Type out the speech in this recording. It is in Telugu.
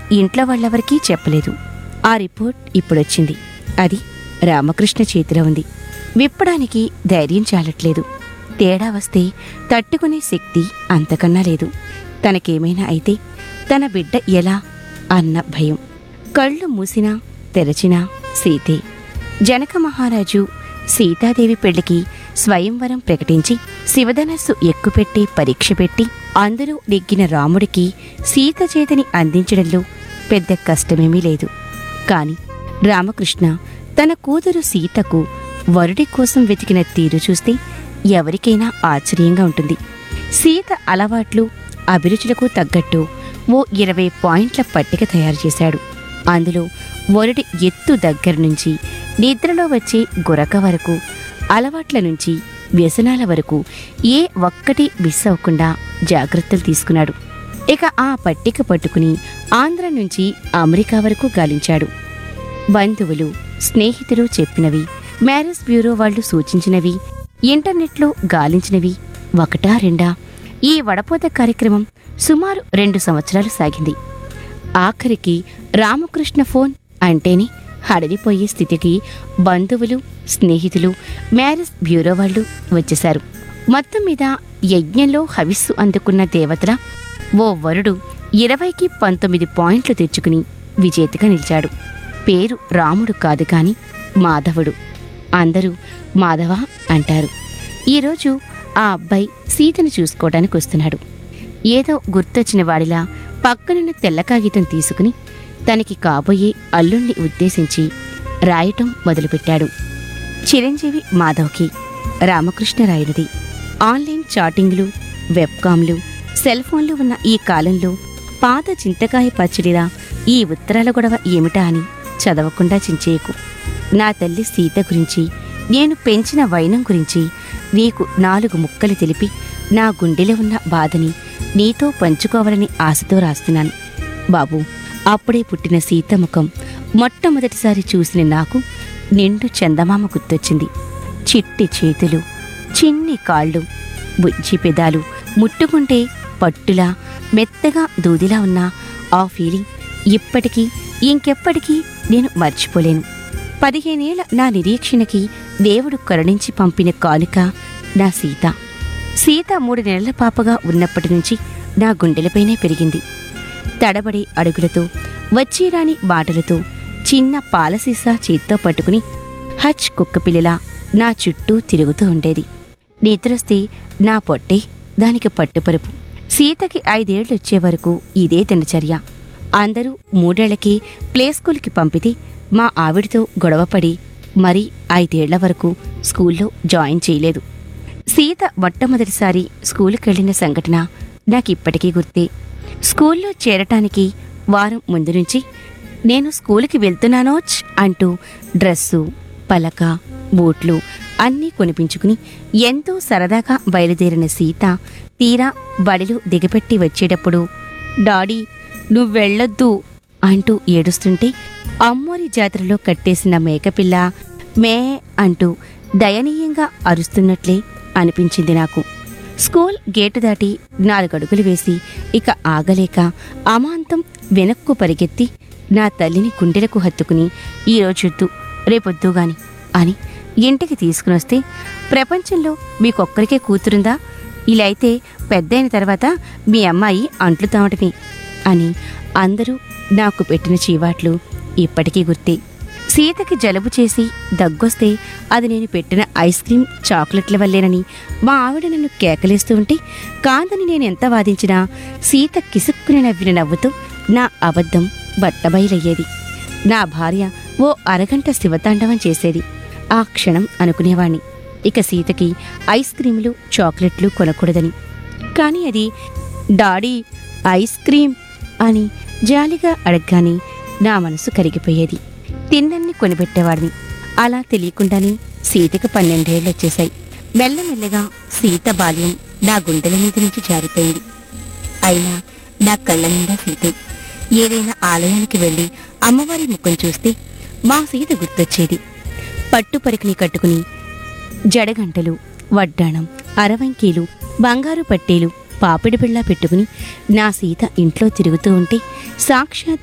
ఇంట్లో వాళ్ళెవరికీ చెప్పలేదు ఆ రిపోర్ట్ ఇప్పుడొచ్చింది అది రామకృష్ణ చేతిలో ఉంది విప్పడానికి ధైర్యం చాలట్లేదు తేడా వస్తే తట్టుకునే శక్తి అంతకన్నా లేదు తనకేమైనా అయితే తన బిడ్డ ఎలా అన్న భయం కళ్ళు మూసినా తెరచినా సీతే జనక మహారాజు సీతాదేవి పెళ్లికి స్వయంవరం ప్రకటించి శివధనస్సు ఎక్కుపెట్టి పరీక్ష పెట్టి అందులో నెగ్గిన రాముడికి సీత చేతిని అందించడంలో పెద్ద కష్టమేమీ లేదు కాని రామకృష్ణ తన కూతురు సీతకు వరుడి కోసం వెతికిన తీరు చూస్తే ఎవరికైనా ఆశ్చర్యంగా ఉంటుంది సీత అలవాట్లు అభిరుచులకు తగ్గట్టు ఓ ఇరవై పాయింట్ల పట్టిక తయారు చేశాడు అందులో వరుడి ఎత్తు దగ్గర నుంచి నిద్రలో వచ్చే గురక వరకు అలవాట్ల నుంచి వ్యసనాల వరకు ఏ ఒక్కటి మిస్ అవ్వకుండా జాగ్రత్తలు తీసుకున్నాడు ఇక ఆ పట్టిక పట్టుకుని ఆంధ్ర నుంచి అమెరికా వరకు గాలించాడు బంధువులు స్నేహితులు చెప్పినవి మ్యారేజ్ బ్యూరో వాళ్ళు సూచించినవి ఇంటర్నెట్లో గాలించినవి ఒకటా రెండా ఈ వడపోత కార్యక్రమం సుమారు రెండు సంవత్సరాలు సాగింది ఆఖరికి రామకృష్ణ ఫోన్ అంటేనే హడలిపోయే స్థితికి బంధువులు స్నేహితులు మ్యారేజ్ బ్యూరో వాళ్ళు వచ్చేశారు మొత్తం మీద యజ్ఞంలో హవిస్సు అందుకున్న దేవతల ఓ వరుడు ఇరవైకి పంతొమ్మిది పాయింట్లు తెచ్చుకుని విజేతగా నిలిచాడు పేరు రాముడు కాదు కాని మాధవుడు అందరూ మాధవ అంటారు ఈరోజు ఆ అబ్బాయి సీతను చూసుకోవడానికి వస్తున్నాడు ఏదో గుర్తొచ్చిన వాడిలా పక్కనున్న తెల్ల కాగితం తీసుకుని తనకి కాబోయే అల్లుణ్ణి ఉద్దేశించి రాయటం మొదలుపెట్టాడు చిరంజీవి మాధవ్కి రామకృష్ణరాయుడిది ఆన్లైన్ చాటింగ్లు వెబ్కామ్లు సెల్ ఫోన్లు ఉన్న ఈ కాలంలో పాత చింతకాయ పచ్చడిలా ఈ ఉత్తరాల గొడవ ఏమిటా అని చదవకుండా చించేయకు నా తల్లి సీత గురించి నేను పెంచిన వైనం గురించి నీకు నాలుగు ముక్కలు తెలిపి నా గుండెలో ఉన్న బాధని నీతో పంచుకోవాలని ఆశతో రాస్తున్నాను బాబు అప్పుడే పుట్టిన సీత ముఖం మొట్టమొదటిసారి చూసిన నాకు నిండు చందమామ గుర్తొచ్చింది చిట్టి చేతులు చిన్ని కాళ్ళు బుజ్జి పెదాలు ముట్టుకుంటే పట్టులా మెత్తగా దూదిలా ఉన్న ఆ ఫీలింగ్ ఇప్పటికీ ఇంకెప్పటికీ నేను మర్చిపోలేను పదిహేనేళ్ల నా నిరీక్షణకి దేవుడు కరుణించి పంపిన కానుక నా సీత సీత మూడు నెలల పాపగా ఉన్నప్పటి నుంచి నా గుండెలపైనే పెరిగింది తడబడే అడుగులతో వచ్చీరాని బాటలతో చిన్న పాలసీసా చేత్తో పట్టుకుని హచ్ కుక్కపిల్లలా నా చుట్టూ తిరుగుతూ ఉండేది నిద్రొస్తే నా పొట్టే దానికి పట్టుపరుపు సీతకి ఐదేళ్లు వచ్చే వరకు ఇదే దినచర్య అందరూ మూడేళ్లకి ప్లే స్కూల్కి పంపితే మా ఆవిడతో గొడవపడి మరి ఐదేళ్ల వరకు స్కూల్లో జాయిన్ చేయలేదు సీత మొట్టమొదటిసారి స్కూలుకెళ్లిన సంఘటన నాకిప్పటికీ గుర్తే స్కూల్లో చేరటానికి వారం ముందు నుంచి నేను స్కూలుకి వెళ్తున్నానోచ్ అంటూ డ్రెస్సు పలక బూట్లు అన్నీ కొనిపించుకుని ఎంతో సరదాగా బయలుదేరిన సీత తీరా బడిలో దిగపెట్టి వచ్చేటప్పుడు డాడీ నువ్వెళ్ళొద్దు అంటూ ఏడుస్తుంటే అమ్మోరి జాతరలో కట్టేసిన మేకపిల్ల మే అంటూ దయనీయంగా అరుస్తున్నట్లే అనిపించింది నాకు స్కూల్ గేటు దాటి నాలుగడుగులు వేసి ఇక ఆగలేక అమాంతం వెనక్కు పరిగెత్తి నా తల్లిని గుండెలకు హత్తుకుని ఈరోజొద్దు రేపొద్దు గాని అని ఇంటికి తీసుకునొస్తే ప్రపంచంలో మీకొక్కరికే కూతురుందా ఇలా అయితే పెద్దయిన తర్వాత మీ అమ్మాయి అంట్లు తామటమే అని అందరూ నాకు పెట్టిన చీవాట్లు ఇప్పటికీ గుర్తే సీతకి జలుబు చేసి దగ్గొస్తే అది నేను పెట్టిన ఐస్ క్రీం చాక్లెట్ల వల్లేనని మా ఆవిడ నన్ను కేకలేస్తూ ఉంటే కాదని నేను ఎంత వాదించినా సీత కిసుక్కుని నవ్విన నవ్వుతూ నా అబద్ధం బట్టబయలయ్యేది నా భార్య ఓ అరగంట శివతాండవం చేసేది ఆ క్షణం అనుకునేవాణ్ణి ఇక సీతకి ఐస్ క్రీములు చాక్లెట్లు కొనకూడదని కానీ అది డాడీ ఐస్ క్రీం అని జాలిగా అడగ్గానే నా మనసు కరిగిపోయేది తిన్నన్ని కొనిపెట్టేవాడిని అలా తెలియకుండానే సీతకు పన్నెండేళ్ళు వచ్చేశాయి మెల్లమెల్లగా సీత బాల్యం నా గుండెల మీద నుంచి జారిపోయింది అయినా నా కళ్ళ నిండా సీతే ఏదైనా ఆలయానికి వెళ్ళి అమ్మవారి ముఖం చూస్తే మా సీత గుర్తొచ్చేది పట్టు పరికిని కట్టుకుని జడగంటలు వడ్డాణం అరవంకీలు బంగారు పట్టేలు పాపిడి బిళ్ళ పెట్టుకుని నా సీత ఇంట్లో తిరుగుతూ ఉంటే సాక్షాత్